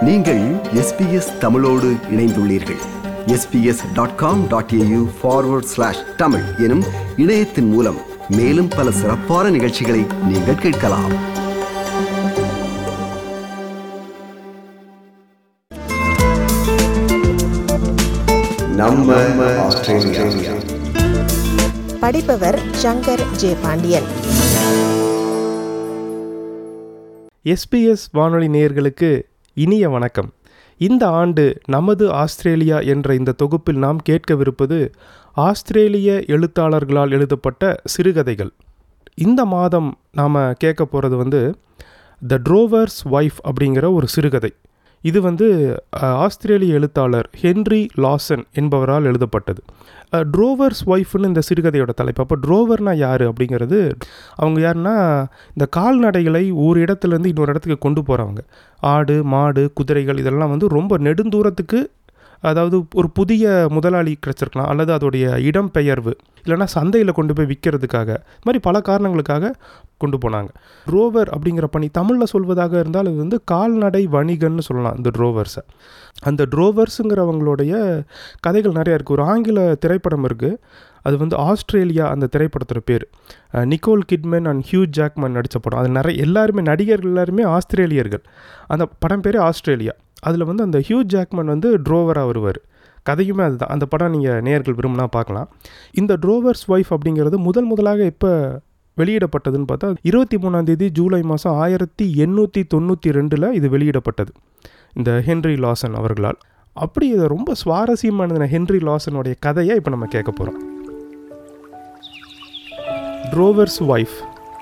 நீங்கள் எஸ்பிஎஸ் தமிழோடு இணைந்துள்ளீர்கள் SBS dot com dot AU forward slash Tamil எனும் இணையத்தின் மூலம் மேலும் பல சிறப்பான நிகழ்ச்சிகளை நீங்கள் கேட்கலாம் நம்ம ஆஸ்திரேலியா படிப்பவர் சங்கர் ஜே பாண்டியன் எஸ்பிஎஸ் வானொலி நேயர்களுக்கு இனிய வணக்கம் இந்த ஆண்டு நமது ஆஸ்திரேலியா என்ற இந்த தொகுப்பில் நாம் கேட்கவிருப்பது ஆஸ்திரேலிய எழுத்தாளர்களால் எழுதப்பட்ட சிறுகதைகள் இந்த மாதம் நாம் கேட்க போகிறது வந்து த ட்ரோவர்ஸ் ஒய்ஃப் அப்படிங்கிற ஒரு சிறுகதை இது வந்து அஹ், ஆஸ்திரேலிய எழுத்தாளர் ஹென்ரி லாசன் என்பவரால் எழுதப்பட்டது அஹ், ட்ரோவர்ஸ் ஒய்ஃப்னு இந்த சிறுகதையோட தலைப்பு அப்போ ட்ரோவர்னா யார் அப்படிங்கிறது அவங்க யாருன்னா இந்த கால்நடைகளை ஒரு இடத்துலேருந்து இன்னொரு இடத்துக்கு கொண்டு போகிறவங்க ஆடு மாடு குதிரைகள் இதெல்லாம் வந்து ரொம்ப நெடுந்தூரத்துக்கு அதாவது ஒரு புதிய முதலாளி கிடச்சிருக்கலாம் அல்லது அதோடைய இடம்பெயர்வு இல்லைன்னா சந்தையில் கொண்டு போய் விற்கிறதுக்காக இது மாதிரி பல காரணங்களுக்காக கொண்டு போனாங்க ரோவர் அப்படிங்கிற பணி தமிழில் சொல்வதாக இருந்தால் இது வந்து கால்நடை வணிகன்னு சொல்லலாம் இந்த ட்ரோவர்ஸை அந்த ட்ரோவர்ஸுங்கிறவங்களுடைய கதைகள் நிறையா இருக்குது ஒரு ஆங்கில திரைப்படம் இருக்குது அது வந்து ஆஸ்திரேலியா அந்த திரைப்படத்தோட பேர் அஹ், Nicole Kidman and Hugh Jackman நடித்த படம் அது நிறைய எல்லாருமே நடிகர்கள் எல்லாருமே ஆஸ்திரேலியர்கள் அந்த படம் பேரே ஆஸ்திரேலியா அதில் வந்து அந்த ஹியூ ஜாக்மன் வந்து ட்ரோவராக வருவார் கதையுமே அதுதான் அந்த படம் நீங்கள் நேர்கள் விரும்பினா பார்க்கலாம் இந்த ட்ரோவர்ஸ் ஒய்ஃப் அப்படிங்கிறது முதல் முதலாக எப்போ வெளியிடப்பட்டதுன்னு பார்த்தா இருபத்தி மூணாம் தேதி ஜூலை மாதம் ஆயிரத்தி எண்ணூற்றி தொண்ணூற்றி ரெண்டில் இது வெளியிடப்பட்டது இந்த ஹென்ரி லாசன் அவர்களால் அப்படி இது ரொம்ப சுவாரஸ்யமானது ஹென்ரி லாசனுடைய கதையை இப்போ நம்ம கேட்க போகிறோம் ட்ரோவர்ஸ் ஒய்ஃப்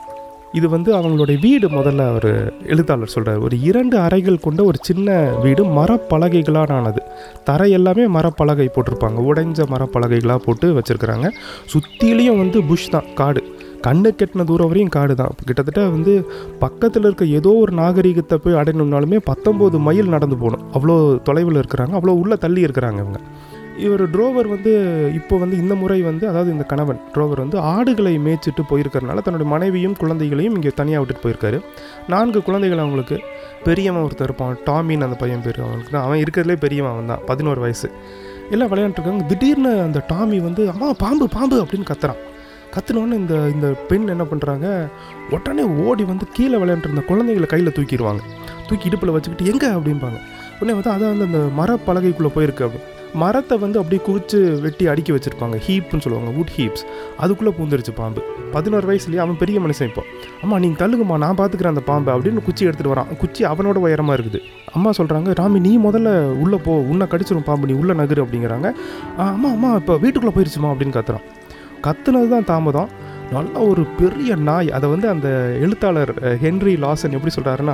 இது வந்து அவங்களுடைய வீடு முதல்ல அவர் எழுத்தாளர் சொல்கிறார் ஒரு இரண்டு அறைகள் கொண்ட ஒரு சின்ன வீடு மரப்பலகைகளால் ஆனது தரை எல்லாமே மரப்பலகை போட்டிருப்பாங்க உடைஞ்ச மரப்பலகைகளாக போட்டு வச்சுருக்குறாங்க சுற்றிலையும் வந்து புஷ் தான் காடு கண்ணு கெட்டின தூரம் வரையும் காடு தான் கிட்டத்தட்ட வந்து பக்கத்தில் இருக்க ஏதோ ஒரு நாகரிகத்தை போய் அடையணும்னாலுமே பத்தொம்போது மைல் நடந்து போகணும் அவ்வளோ தொலைவில் இருக்கிறாங்க அவ்வளோ உள்ளே தள்ளி இருக்கிறாங்க இவங்க இவர் ட்ரோவர் வந்து இப்போ வந்து இந்த முறை வந்து அதாவது இந்த கணவன் ட்ரோவர் வந்து ஆடுகளை மேய்ச்சிட்டு போயிருக்கறனால தன்னுடைய மனைவியும் குழந்தைகளையும் இங்கே தனியாக விட்டுட்டு போயிருக்காரு நான்கு குழந்தைகள் அவங்களுக்கு பெரியவன் ஒருத்தர் இருப்பான் டாமின்னு அந்த பையன் பேர் அவனுக்கு தான் அவன் இருக்கிறதுலே பெரியவன் அவன் தான் பதினோரு வயசு எல்லாம் விளையாண்டுருக்காங்க திடீர்னு அந்த டாமி வந்து அம்மா பாம்பு பாம்பு அப்படின்னு கத்துறான் கத்துனோடனே இந்த இந்த பெண் என்ன பண்ணுறாங்க உடனே ஓடி வந்து கீழே விளையாண்டுருந்த குழந்தைகளை கையில் தூக்கிடுவாங்க தூக்கி இடுப்பில் வச்சுக்கிட்டு எங்கே அப்படிம்பாங்க உடனே வந்து அதான் வந்து அந்த மரப்பலகைக்குள்ளே போயிருக்கு அப்படி மரத்தை வந்து அப்படியே குவிச்சு வெட்டி அடுக்கி வச்சுருப்பாங்க ஹீப்னு சொல்லுவாங்க வுட் ஹீப்ஸ் அதுக்குள்ளே பூந்துருச்சு பாம்பு பதினோரு வயசுலேயே அவன் பெரிய மனுஷன் இப்போ அம்மா நீங்கள் தள்ளுங்கம்மா நான் பார்த்துக்கிறேன் அந்த பாம்பை அப்படின்னு குச்சி எடுத்துகிட்டு வரான் குச்சி அவனோட உயரமாக இருக்குது அம்மா சொல்கிறாங்க ராமி நீ முதல்ல உள்ளே போ உன்னை கடிச்சிரும் பாம்பு நீ உள்ளே நகரு அப்படிங்கிறாங்க "ஆ, அம்மா அம்மா இப்போ வீட்டுக்குள்ளே போயிருச்சுமா அப்படின்னு கத்துறான் கத்துனது தான் தாமதம் நல்ல ஒரு பெரிய நாய் அதை வந்து அந்த எழுத்தாளர் அஹ், ஹென்ரி லாசன் எப்படி சொல்கிறாருன்னா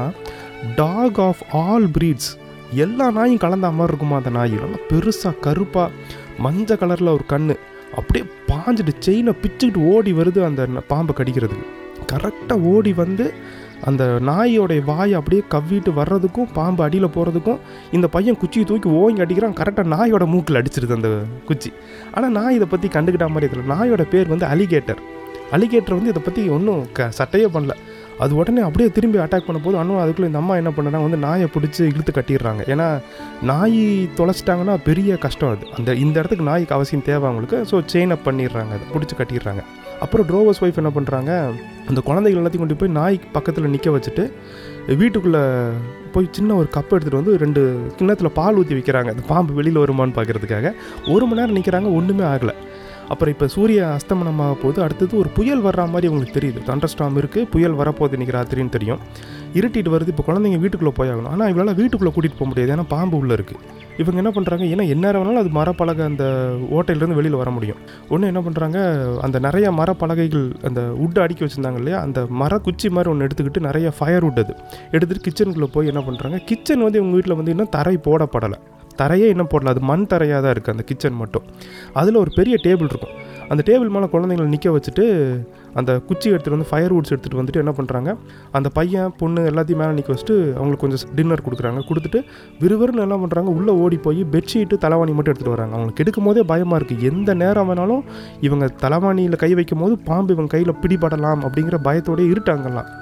டாக் ஆஃப் ஆல் பிரீட்ஸ் எல்லா நாயும் கலந்த மாதிரி இருக்குமா அந்த நாய் நல்லா பெருசாக கருப்பாக மஞ்சள் கலரில் ஒரு கண் அப்படியே பாஞ்சிட்டு செயினை பிச்சுக்கிட்டு ஓடி வருது அந்த ந- பாம்பை கடிக்கிறதுக்கு கரெக்டாக ஓடி வந்து அந்த நாயோடைய வாயை அப்படியே கவ்விட்டு வர்றதுக்கும் பாம்பு அடியில் போகிறதுக்கும் இந்த பையன் குச்சியை தூக்கி ஓங்கி அடிக்கிறான் கரெக்டாக நாயோட மூக்கில் அடிச்சிருது அந்த குச்சி ஆனால் நாய் இதை பற்றி கண்டுக்கிட்ட மாதிரி இதில் நாயோட பேர் வந்து அலிகேட்டர் அலிகேட்டர் வந்து இதை பற்றி ஒன்றும் க சட்டையே பண்ணல அது உடனே அப்படியே திரும்பி அட்டாக் பண்ண போது அண்ணன் அதுக்குள்ளே இந்த அம்மா என்ன பண்ணுறாங்க வந்து நாயை பிடிச்சி இழுத்து கட்டிடுறாங்க ஏன்னா நாய் தொலைச்சிட்டாங்கன்னா பெரிய கஷ்டம் அது அந்த இந்த இடத்துக்கு நாய்க்கு அவசியம் தேவை அவங்களுக்கு ஸோ செயின் அப் பண்ணிடுறாங்க அதை பிடிச்சி கட்டிடுறாங்க அப்புறம் ட்ரோவர்ஸ் ஒய்ஃப் என்ன பண்ணுறாங்க அந்த குழந்தைகள் எல்லாத்தையும் கொண்டு போய் நாய் பக்கத்தில் நிற்க வச்சுட்டு வீட்டுக்குள்ளே போய் சின்ன ஒரு கப் எடுத்துகிட்டு வந்து ரெண்டு கிண்ணத்தில் பால் ஊற்றி வைக்கிறாங்க அந்த பாம்பு வெளியில் வருமான்னு பார்க்குறதுக்காக ஒரு மணி நேரம் நிற்கிறாங்க ஒன்றுமே ஆகலை அப்புறம் இப்போ சூரிய அஸ்தமனமாக போகுது அடுத்தது ஒரு புயல் வர்ற மாதிரி உங்களுக்கு தெரியுது தண்டர்ஸ்டாம் இருக்குது புயல் வரப்போகுது இன்றைக்கி ராத்திரின்னு தெரியும் இருட்டிட்டு வருது இப்போ குழந்தைங்க வீட்டுக்குள்ளே போயாகணும் ஆனால் இவளால் வீட்டுக்குள்ளே கூட்டிகிட்டு போக முடியாது ஏன்னா பாம்பு உள்ளே இருக்குது இவங்க என்ன பண்ணுறாங்க ஏன்னா எந்நேரம் வேணாலும் அது மரப்பலகை அந்த ஓட்டையிலேருந்து வெளியில் வர முடியும் ஒன்று என்ன பண்ணுறாங்க அந்த நிறைய மரப்பலகைகள் அந்த உட்டு அடுக்கி வச்சுருந்தாங்க இல்லையா அந்த மர குச்சி மாதிரி ஒன்று எடுத்துக்கிட்டு நிறைய ஃபயர் உட் அது எடுத்துகிட்டு கிச்சனுக்குள்ளே போய் என்ன பண்ணுறாங்க கிச்சன் வந்து இவங்க வீட்டில் வந்து இன்னும் தரை போடப்படலை தரையே இன்னும் போடல அது மண் தரையாக தான் இருக்குது அந்த கிச்சன் மட்டும் அதில் ஒரு பெரிய டேபிள் இருக்கும் அந்த டேபிள் மேலே குழந்தைங்களை நிற்க வச்சுட்டு அந்த குச்சி எடுத்துகிட்டு வந்து ஃபயர் வுட்ஸ் எடுத்துகிட்டு வந்துட்டு என்ன பண்ணுறாங்க அந்த பையன் பொண்ணு எல்லாத்தையும் மேலே நிற்க வச்சுட்டு அவங்களுக்கு கொஞ்சம் டின்னர் கொடுக்குறாங்க கொடுத்துட்டு விறுவிறுன்னு என்ன பண்ணுறாங்க உள்ளே ஓடி போய் பெட்ஷீட்டு தலைவாணி மட்டும் எடுத்துகிட்டு வராங்க அவங்களுக்கு எடுக்கும் போதே பயமாக இருக்குது எந்த நேரம் வேணாலும் இவங்க தலைவாணியில் கை வைக்கும் போது பாம்பு இவங்க கையில் பிடிபடலாம் அப்படிங்கிற பயத்தோடய இருட்டாங்கலாம்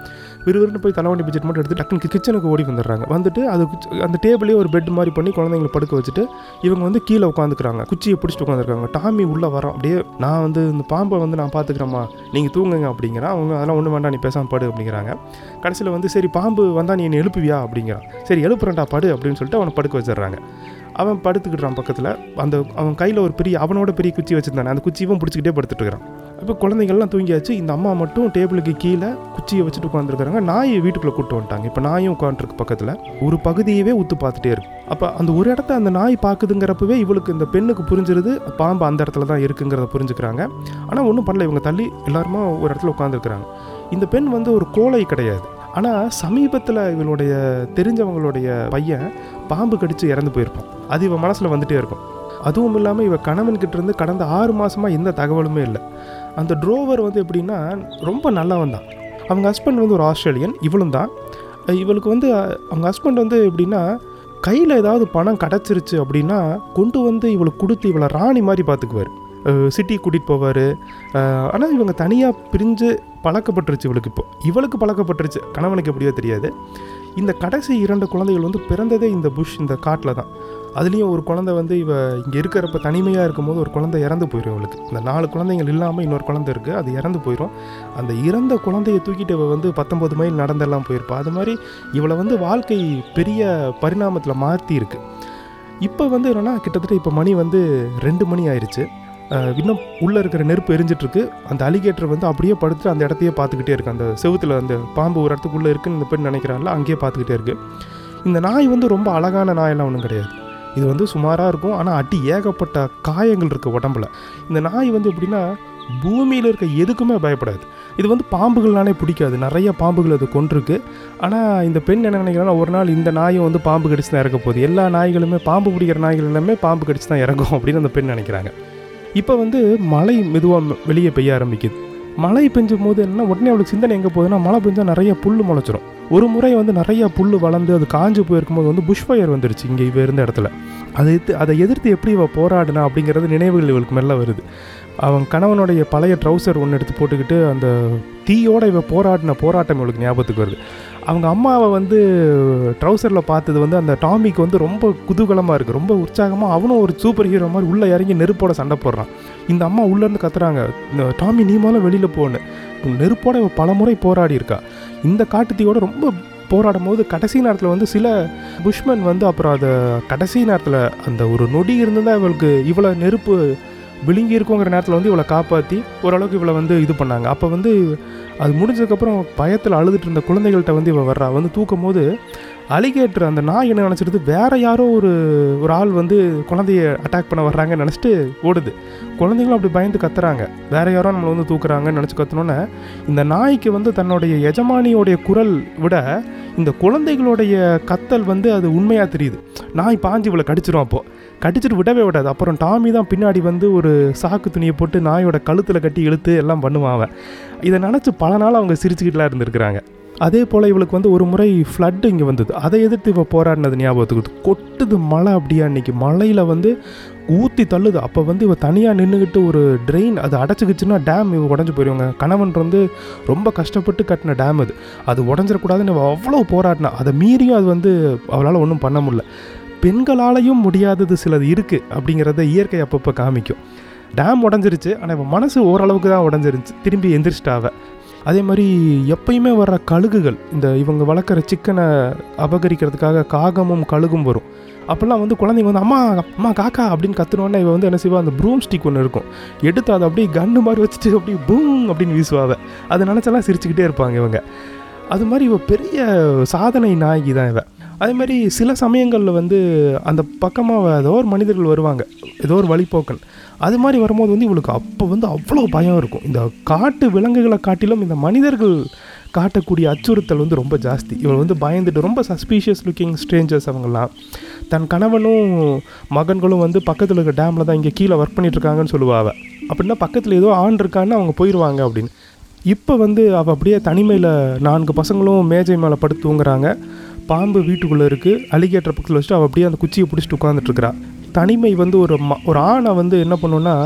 விறுவிறுன்னு போய் தலைவண்டி பட்ஜெட் மட்டும் எடுத்து டக்குனு கிச்சனுக்கு ஓடி வந்துடுறாங்க வந்துட்டு அது குச்சி- அந்த டேபிளே ஒரு பெட் மாதிரி பண்ணி குழந்தைங்களை படுக்க வச்சுட்டு இவங்க வந்து கீழே உட்காந்துக்கிறாங்க குச்சியை பிடிச்சிட்டு உட்காந்துருக்காங்க டாமி உள்ளே வரோம் அப்படியே நான் வந்து இந்த பாம்பை வந்து நான் பார்த்துக்கிறேம்மா நீங்கள் தூங்குங்க அப்படிங்கிறான் அவங்க அதெல்லாம் ஒன்றும் வேண்டாம் நீ பேசாமல் படு அப்படிங்கிறாங்க கடைசியில் வந்து சரி பாம்பு வந்தால் நீ என்னை எழுப்புவியா அப்படிங்கிறான் சரி எழுப்புறேன்டா படு அப்படின்னு சொல்லிட்டு அவனை படுக்க வச்சிடுறாங்க அவன் படுத்துக்கிட்டான் பக்கத்தில் அந்த அவன் கையில் ஒரு பெரிய அவனோட பெரிய குச்சி வச்சுருந்தானே அந்த குச்சி இவன் பிடிச்சிக்கிட்டே படுத்துட்டு இருக்கிறான் இப்போ குழந்தைங்கள்லாம் தூங்கியாச்சு இந்த அம்மா மட்டும் டேபிளுக்கு கீழே குச்சியை வச்சுட்டு உட்காந்துருக்காங்க நாயை வீட்டுக்குள்ளே கூட்டு வந்துட்டாங்க இப்போ நாயும் உட்காந்துருக்கு பக்கத்தில் ஒரு பகுதியவே உத்து பார்த்துட்டே இருக்கு அப்போ அந்த ஒரு இடத்த அந்த நாய் பார்க்குதுங்கிறப்பவே இவளுக்கு இந்த பெண்ணுக்கு புரிஞ்சிருது பாம்பு அந்த இடத்துல தான் இருக்குங்கிறத புரிஞ்சுக்கிறாங்க ஆனால் ஒன்றும் பண்ணல இவங்க தள்ளி எல்லாருமா ஒரு இடத்துல உட்காந்துருக்குறாங்க இந்த பெண் வந்து ஒரு கோழை கிடையாது ஆனால் சமீபத்தில் இவளுடைய தெரிஞ்சவங்களுடைய பையன் பாம்பு கடிச்சு இறந்து போயிருப்பான் அது இவன் மனசில் வந்துட்டே இருக்கும் அதுவும் இல்லாமல் இவ கணவன் கிட்ட இருந்து கடந்த ஆறு மாசமாக எந்த தகவலுமே இல்லை அந்த ட்ரோவர் வந்து எப்படின்னா ரொம்ப நல்லவன் தான் அவங்க ஹஸ்பண்ட் வந்து ஒரு ஆஸ்திரேலியன் இவளும் தான் அஹ் இவளுக்கு வந்து அஹ், அவங்க ஹஸ்பண்ட் வந்து எப்படின்னா கையில் ஏதாவது பணம் கிடச்சிருச்சு அப்படின்னா கொண்டு வந்து இவளுக்கு கொடுத்து இவளை ராணி மாதிரி பார்த்துக்குவார் சிட்டி கூட்டிகிட்டு போவார் ஆனால் இவங்க தனியாக பிரிஞ்சு பழக்கப்பட்டுருச்சு இவளுக்கு இப்போ இவளுக்கு பழக்கப்பட்டுருச்சு கணவனுக்கு எப்படியோ தெரியாது இந்த கடைசி இரண்டு குழந்தைகள் வந்து பிறந்ததே இந்த புஷ் இந்த காட்டில் தான் அதுலேயும் ஒரு குழந்தை வந்து இவ இங்கே இருக்கிறப்ப தனிமையாக இருக்கும்போது ஒரு குழந்தை இறந்து போயிடும் இவளுக்கு இந்த நாலு குழந்தைகள் இல்லாமல் இன்னொரு குழந்தை இருக்குது அது இறந்து போயிடும் அந்த இறந்த குழந்தைய தூக்கிட்டு இவ வந்து பத்தொம்பது மைல் நடந்தெல்லாம் போயிருப்பா அது மாதிரி இவளை வந்து வாழ்க்கை பெரிய பரிணாமத்தில் மாற்றி இருக்கு இப்போ வந்து என்னன்னா கிட்டத்தட்ட இப்போ மணி வந்து ரெண்டு மணி ஆயிடுச்சு அஹ் இன்னும் உள்ளே இருக்கிற நெருப்பு எரிஞ்சிட்டு இருக்கு அந்த அலிகேட்டர் வந்து அப்படியே படுத்துட்டு அந்த இடத்தையே பார்த்துக்கிட்டே இருக்கு அந்த செவுத்துல அந்த பாம்பு ஒரு இடத்துக்குள்ளே இருக்குன்னு இந்த பெண் நினைக்கிறாள்ல அங்கேயே பார்த்துக்கிட்டே இருக்கு இந்த நாய் வந்து ரொம்ப அழகான நாயெல்லாம் ஒன்றும் கிடையாது இது வந்து சுமாராக இருக்கும் ஆனால் அடி ஏகப்பட்ட காயங்கள் இருக்குது உடம்புல இந்த நாய் வந்து எப்படின்னா பூமியில் இருக்க எதுக்குமே பயப்படாது இது வந்து பாம்புகள்னாலே பிடிக்காது நிறைய பாம்புகள் அது கொண்டிருக்கு ஆனால் இந்த பெண் என்ன நினைக்கிறான்னா ஒரு நாள் இந்த நாயும் வந்து பாம்பு கடிச்சு தான் இறக்க போகுது எல்லா நாய்களுமே பாம்பு பிடிக்கிற நாய்கள் எல்லாமே பாம்பு கடிச்சு தான் இறக்கும் அப்படின்னு அந்த பெண் நினைக்கிறாங்க இப்போ வந்து மழை மெதுவாக வெளியே பெய்ய ஆரம்பிக்குது மழை பெஞ்சும் போது என்ன உடனே அவளுக்கு சிந்தனை எங்கே போகுதுன்னா மழை பெஞ்சால் நிறைய புல் முளைச்சிரும் ஒரு முறை வந்து நிறைய புல் வளர்ந்து அது காஞ்சு போயிருக்கும்போது வந்து புஷ் ஃபயர் வந்துருச்சு இங்கே இவ இருந்த இடத்துல அதை எதிர்த்து அதை எதிர்த்து எப்படி இவ போராடினா அப்படிங்கிறது நினைவுகள் இவளுக்கு மெல்ல வருது அவன் கணவனுடைய பழைய ட்ரௌசர் ஒன்று எடுத்து போட்டுக்கிட்டு அந்த தீயோட இவ போராடின போராட்டம் இவளுக்கு ஞாபகத்துக்கு வருது அவங்க அம்மாவை வந்து ட்ரௌசரில் பார்த்தது வந்து அந்த டாமிக்கு வந்து ரொம்ப குதூகலமாக இருக்குது ரொம்ப உற்சாகமாக அவனும் ஒரு சூப்பர் ஹீரோ மாதிரி உள்ளே இறங்கி நெருப்போட சண்டை போடுறான் இந்த அம்மா உள்ளேருந்து கத்துறாங்க இந்த டாமி நீ முதல்ல வெளியில் போன்னு நெருப்போட இவ பல முறை போராடி இருக்கா இந்த காட்டுத்தீயோட ரொம்ப போராடும் போது கடைசி நேரத்தில் வந்து சில புஷ்மன் வந்து அப்புறம் அதை கடைசி நேரத்தில் அந்த ஒரு நொடி இருந்ததா இவளுக்கு இவ்வளோ நெருப்பு விழுங்கி இருக்குங்கிற நேரத்தில் வந்து இவளை காப்பாற்றி ஓரளவுக்கு இவளை வந்து இது பண்ணாங்க அப்போ வந்து அது முடிஞ்சதுக்கப்புறம் பயத்தில் அழுதுட்டு இருந்த குழந்தைகள்கிட்ட வந்து இவள் வர்றா வந்து தூக்கும் போது அலிகேட்டர் அந்த நாய் என்ன நினச்சிடுது வேற யாரோ ஒரு ஒரு ஆள் வந்து குழந்தைய அட்டாக் பண்ண வர்றாங்கன்னு நினச்சிட்டு ஓடுது குழந்தைங்களும் அப்படி பயந்து கத்துறாங்க வேற யாரோ நம்மளை வந்து தூக்குறாங்கன்னு நினச்சி கத்துனோன்னே இந்த நாய்க்கு வந்து தன்னுடைய எஜமானியோடைய குரல் விட இந்த குழந்தைகளுடைய கத்தல் வந்து அது உண்மையாக தெரியுது நாய் பாஞ்சு இவளை கடிச்சிரும் அப்போது கடிச்சிட்டு விடவே விடாது அப்புறம் டாமி தான் பின்னாடி வந்து ஒரு சாக்கு துணியை போட்டு நாயோட கழுத்தில் கட்டி இழுத்து எல்லாம் பண்ணுவான் அவன் இதை நினச்சி பல நாள் அவங்க சிரிச்சுக்கிட்டுலாம் இருந்திருக்கிறாங்க அதே போல் இவளுக்கு வந்து ஒரு முறை ஃப்ளட்டு இங்கே வந்தது அதை எதிர்த்து இப்போ போராடினது ஞாபகத்துக்கு வருது. கொட்டுது மழை அப்படியே அன்னைக்கு மழையில் வந்து ஊற்றி தள்ளுது அப்போ வந்து இவ தனியாக நின்றுக்கிட்டு ஒரு ட்ரெயின் அது அடைச்சிக்கிச்சுன்னா டேம் இவ உடஞ்சி போயிடுவாங்க கணவன் வந்து ரொம்ப கஷ்டப்பட்டு கட்டின டேம் அது அது உடஞ்சிடக்கூடாதுன்னு இவ அவ்வளோ போராடினா அதை மீறியும் அது வந்து அவளால் ஒன்றும் பண்ண முடியல பெண்களாலையும் முடியாதது சிலது இருக்குது அப்படிங்கிறத இயற்கை அப்பப்போ காமிக்கும் டேம் உடஞ்சிருச்சு ஆனால் இவன் மனசு ஓரளவுக்கு தான் உடஞ்சிருச்சு திரும்பி எந்திரிச்சிட்டாவ அதே மாதிரி எப்பயுமே வர்ற கழுகுகள் இந்த இவங்க வளர்க்குற சிக்கனை அபகரிக்கிறதுக்காக காகமும் கழுகும் வரும் அப்போல்லாம் வந்து குழந்தைங்க வந்து அம்மா அம்மா காக்கா அப்படின்னு கத்துனோடனே இவ வந்து என்ன செய்வா அந்த ப்ரூம் ஸ்டிக் ஒன்று இருக்கும் எடுத்து அதை அப்படியே கன்று மாதிரி வச்சுட்டு அப்படியே பூம் அப்படின்னு வீசுவாவ அதை நினச்செல்லாம் சிரிச்சுக்கிட்டே இருப்பாங்க இவங்க அது மாதிரி இவ பெரிய சாதனை நாயகி தான் இவ அதே மாதிரி சில சமயங்களில் வந்து அந்த பக்கமாக ஏதோ ஒரு மனிதர்கள் வருவாங்க ஏதோ ஒரு வழிப்போக்கன் அது மாதிரி வரும்போது வந்து இவளுக்கு அப்போ வந்து அவ்வளோ பயம் இருக்கும் இந்த காட்டு விலங்குகளை காட்டிலும் இந்த மனிதர்கள் காட்டக்கூடிய அச்சுறுத்தல் வந்து ரொம்ப ஜாஸ்தி இவள் வந்து பயந்துட்டு ரொம்ப சஸ்பீஷியஸ் லுக்கிங் ஸ்ட்ரேஞ்சர்ஸ் அவங்கெல்லாம் தன் கணவனும் மகன்களும் வந்து பக்கத்தில் இருக்க டேமில் தான் இங்கே கீழே ஒர்க் பண்ணிட்டு இருக்காங்கன்னு சொல்லுவா அவ அப்படின்னா பக்கத்தில் ஏதோ ஆண் இருக்கான்னு அவங்க போயிடுவாங்க அப்படின்னு இப்போ வந்து அவள் அப்படியே தனிமையில் நான்கு பசங்களும் மேஜை மேலே படுத்து தூங்குறாங்க பாம்பு வீட்டுக்குள்ளே இருக்குது அலிகேட்டர் பக்கத்தில் வச்சுட்டு அவள் அப்படியே அந்த குச்சியை பிடிச்சிட்டு உட்காந்துட்ருக்கிறா தனிமை வந்து ஒரு ம ஒரு ஆணை வந்து என்ன பண்ணுன்னா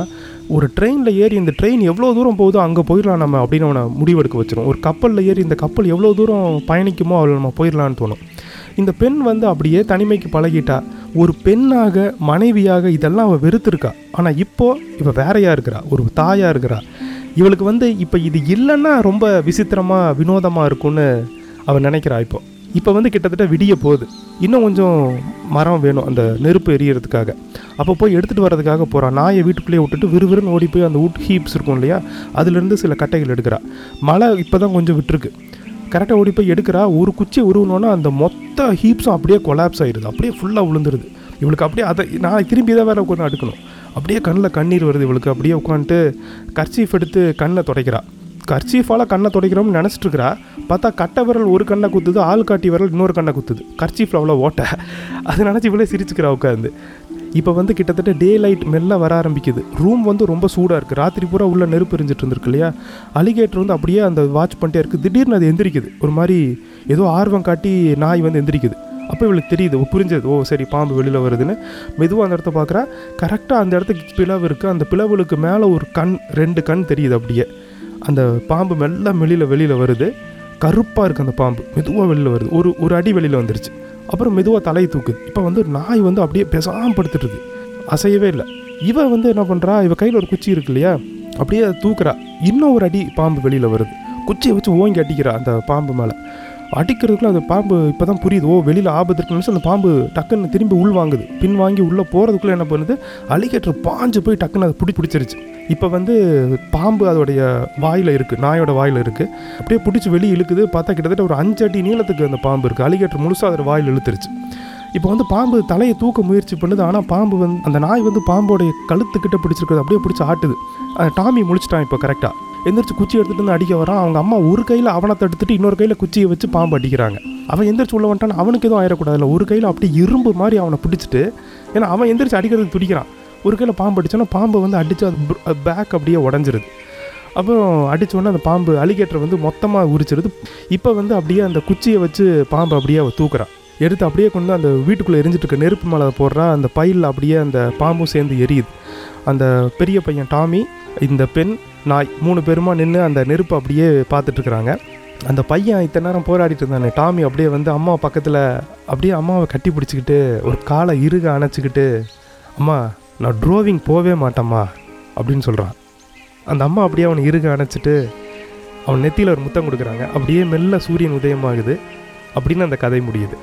ஒரு ட்ரெயினில் ஏறி இந்த ட்ரெயின் எவ்வளோ தூரம் போகுதோ அங்கே போயிடலாம் நம்ம அப்படின்னு அவனை முடிவெடுக்க வச்சிரும் ஒரு கப்பலில் ஏறி இந்த கப்பல் எவ்வளோ தூரம் பயணிக்குமோ அவள் நம்ம போயிடலான்னு தோணும் இந்த பெண் வந்து அப்படியே தனிமைக்கு பழகிட்டா ஒரு பெண்ணாக மனைவியாக இதெல்லாம் அவள் வெறுத்திருக்கா ஆனால் இப்போ இவ வேறையாக இருக்கிறா ஒரு தாயாக இருக்கிறா இவளுக்கு வந்து இப்போ இது இல்லைன்னா ரொம்ப விசித்திரமாக வினோதமாக இருக்கும்னு அவள் நினைக்கிறா இப்போ இப்போ வந்து கிட்டத்தட்ட விடிய போகுது இன்னும் கொஞ்சம் மரம் வேணும் அந்த நெருப்பு எரியறதுக்காக அப்போ போய் எடுத்துகிட்டு வர்றதுக்காக போகிறான் நாயை வீட்டுக்குள்ளேயே விட்டுட்டு விறுவிறுன்னு ஓடி போய் அந்த உட் ஹீப்ஸ் இருக்கும் இல்லையா அதுலேருந்து சில கட்டைகள் எடுக்கிறா மழை இப்போ தான் கொஞ்சம் விட்டுருக்கு கரெக்டாக ஓடி போய் எடுக்கிறா ஒரு குச்சி உருவினோன்னா அந்த மொத்த ஹீப்ஸும் அப்படியே கொலாப்ஸ் ஆயிடுது அப்படியே ஃபுல்லாக விழுந்துருது இவளுக்கு அப்படியே அதை நாளைக்கு திரும்பி தான் வேறு உட்காந்து அடுக்கணும் அப்படியே கண்ணில் கண்ணீர் வருது இவளுக்கு அப்படியே உட்காந்துட்டு கர்ச்சீஃப் எடுத்து கண்ணை துடைக்கிறா கர்ச்சீஃபால் கண்ணை துடைக்கிறோம்னு நினச்சிட்டு இருக்கிறா பார்த்தா கட்டை விரல் ஒரு கண்ணை குத்துது ஆள் காட்டி விரல் இன்னொரு கண்ணை குத்துது கர்ச்சீஃபில் அவ்வளோ ஓட்டை அதை நினச்சி இவ்வளோ சிரிச்சுக்கிறா உட்காந்து இப்போ வந்து கிட்டத்தட்ட டே லைட் மெல்ல வர ஆரம்பிக்குது ரூம் வந்து ரொம்ப சூடாக இருக்குது ராத்திரி பூரா உள்ள நெருப்பு எரிஞ்சிட்டு இருந்திருக்கு இல்லையா அலிகேட்டர் வந்து அப்படியே அந்த வாட்ச் பண்ணிட்டே இருக்குது திடீர்னு அது எந்திரிக்குது ஒரு மாதிரி ஏதோ ஆர்வம் காட்டி நாய் வந்து எந்திரிக்குது அப்போ இவளுக்கு தெரியுது ஓ புரிஞ்சது ஓ சரி பாம்பு வெளியில் வருதுன்னு மெதுவாக அந்த இடத்த பார்க்குறா கரெக்டாக அந்த இடத்துக்கு பிளவு இருக்குது அந்த பிளவுகளுக்கு மேலே ஒரு கண் ரெண்டு கண் தெரியுது அப்படியே அந்த பாம்பு மெல்ல வெளியில் வெளியில் வருது கருப்பாக இருக்குது அந்த பாம்பு மெதுவாக வெளியில் வருது ஒரு ஒரு அடி வெளியில் வந்துருச்சு அப்புறம் மெதுவாக தலையை தூக்குது இப்போ வந்து நாய் வந்து அப்படியே பேசாமல் படுத்துட்டு இருக்கு அசையவே இல்லை இவ வந்து என்ன பண்ணுறா இவ கையில் ஒரு குச்சி இருக்கு இல்லையா அப்படியே அதை தூக்குறா இன்னும் ஒரு அடி பாம்பு வெளியில் வருது குச்சியை வச்சு ஓங்கி அடிக்கிறா அந்த பாம்பு மேலே அடிக்கிறதுக்குள்ள அந்த பாம்பு இப்போ தான் புரியுது ஓ வெளியில் ஆபத்து இருக்குன்னு நினைச்சு அந்த பாம்பு டக்குன்னு திரும்பி உள் வாங்குது பின் வாங்கி உள்ளே போகிறதுக்குள்ளே என்ன பண்ணுது அலிகேட்டர் பாஞ்சு போய் டக்குன்னு அதை பிடி பிடிச்சிருச்சு இப்போ வந்து பாம்பு அதோடைய வாயில் இருக்குது நாயோட வாயில் இருக்குது அப்படியே பிடிச்சி வெளியே இழுக்குது பார்த்தா கிட்டத்தட்ட ஒரு அஞ்சு அடி நீளத்துக்கு அந்த பாம்பு இருக்குது அலிகேட்டர் முழுசாக அதோட வாயில் இழுத்துருச்சு இப்போ வந்து பாம்பு தலையை தூக்க முயற்சி பண்ணுது ஆனால் பாம்பு வந்து அந்த நாய் வந்து பாம்போடைய கழுத்துக்கிட்ட பிடிச்சிருக்குது அப்படியே பிடிச்சி ஆட்டுது அந்த டாமி முழிச்சிட்டான் இப்போ கரெக்டாக எந்திரிச்சு குச்சி எடுத்துட்டு வந்து அடிக்க வரான் அவங்க அம்மா ஒரு கையில் அவனை தடுத்துட்டு இன்னொரு கையில் குச்சியை வச்சு பாம்பு அடிக்கிறாங்க அவன் எந்திரிச்சு உள்ள வந்துட்டான் அவனுக்கு எதுவும் ஆயிடக்கூடாதுல்ல ஒரு கையில் அப்படியே இரும்பு மாதிரி அவனை பிடிச்சிட்டு ஏன்னா அவன் எந்திரிச்சு அடிக்கிறதுக்கு துடிக்கிறான் ஒரு கையில் பாம்பு அடிச்சானா பாம்பு வந்து அடிச்சு அது பேக் அப்படியே உடஞ்சிருது அப்புறம் அடிச்ச உடனே அந்த பாம்பு அலிகேட்டர் வந்து மொத்தமாக உரிச்சிருது இப்போ வந்து அப்படியே அந்த குச்சியை வச்சு பாம்பு அப்படியே அவ தூக்குறான் எடுத்து அப்படியே கொண்டு அந்த வீட்டுக்குள்ளே எரிஞ்சிட்டு இருக்க நெருப்பு மேலே போடுறா அந்த பையில் அப்படியே அந்த பாம்பும் சேர்ந்து எரியுது அந்த பெரிய பையன் டாமி இந்த பெண் நாய் மூணு பேருமா நின்று அந்த நெருப்பு அப்படியே பார்த்துட்டு இருக்கிறாங்க அந்த பையன் இத்தனை நேரம் போராடிட்டு இருந்தானே டாமி அப்படியே வந்து அம்மா பக்கத்தில் அப்படியே அம்மாவை கட்டி பிடிச்சிக்கிட்டு ஒரு காலை இறுக அணைச்சிக்கிட்டு அம்மா நான் ட்ரோவிங் போவே மாட்டேம்மா அப்படின்னு சொல்கிறான் அந்த அம்மா அப்படியே அவனை இறுக அணைச்சிட்டு அவன் நெத்தியில் ஒரு முத்தம் கொடுக்குறாங்க அப்படியே மெல்ல சூரியன் உதயமாகுது அப்படின்னு அந்த கதை முடியுது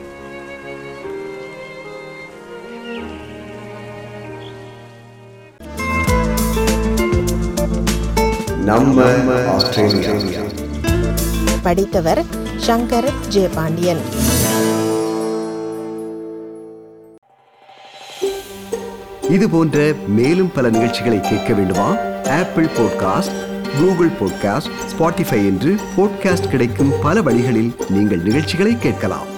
நம்ம ஆஸ்திரேலியா படித்தவர் சங்கர் ஜே பாண்டியன் இது போன்ற மேலும் பல நிகழ்ச்சிகளை கேட்க வேண்டுமா Apple podcast Google podcast Spotify என்று பாட்காஸ்ட் கிடைக்கும் பல வழிகளில் நீங்கள் நிகழ்ச்சிகளை கேட்கலாம்